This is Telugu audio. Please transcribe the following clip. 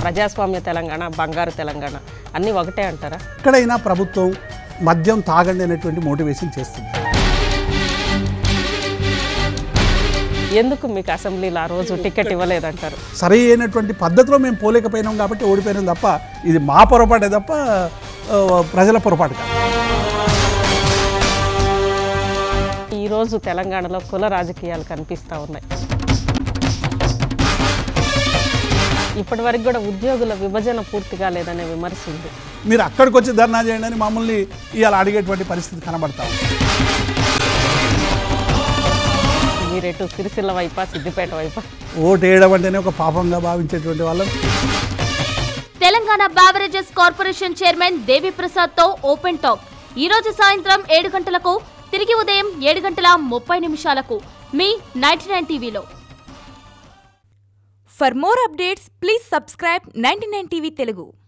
ప్రజాస్వామ్య తెలంగాణ బంగారు తెలంగాణ అన్నీ ఒకటే అంటారా ఎక్కడైనా ప్రభుత్వం మద్యం తాగండి అనేటువంటి మోటివేషన్ చేస్తుంది ఎందుకు మీకు అసెంబ్లీలో ఆ రోజు టికెట్ ఇవ్వలేదంటారు సరి అయినటువంటి పద్ధతిలో మేము పోలేకపోయినాం కాబట్టి ఓడిపోయినాం తప్ప ఇది మా పొరపాటే తప్ప ఆ, ప్రజల పొరపాటు కాదు ఈరోజు తెలంగాణలో కుల రాజకీయాలు కనిపిస్తూ ఉన్నాయి ఇప్పటి వరకు కూడా ఉద్యోగుల విభజన పూర్తిగా లేదనే విమర్శ ఉంది మీరు అక్కడికి వచ్చి ధర్నా చేయండి అని మమ్మల్ని ఇవాళ అడిగేటువంటి పరిస్థితి కనబడతా ఉంది మీరెటు సిరిసిల్ల వైపా సిద్దిపేట వైపా ఓటు వేయడం అంటేనే ఒక పాపంగా భావించేటువంటి వాళ్ళం Telangana beverages corporation chairman Deviprasad తో ఓపెన్ టాక్ ఈ రోజు సాయంత్రం ఏడు గంటలకు తిరిగి ఉదయం ఏడు గంటల ముప్పై నిమిషాలకు మీ నైన్టీ నైన్ టీవీలో For more updates, please subscribe 99 TV Telugu.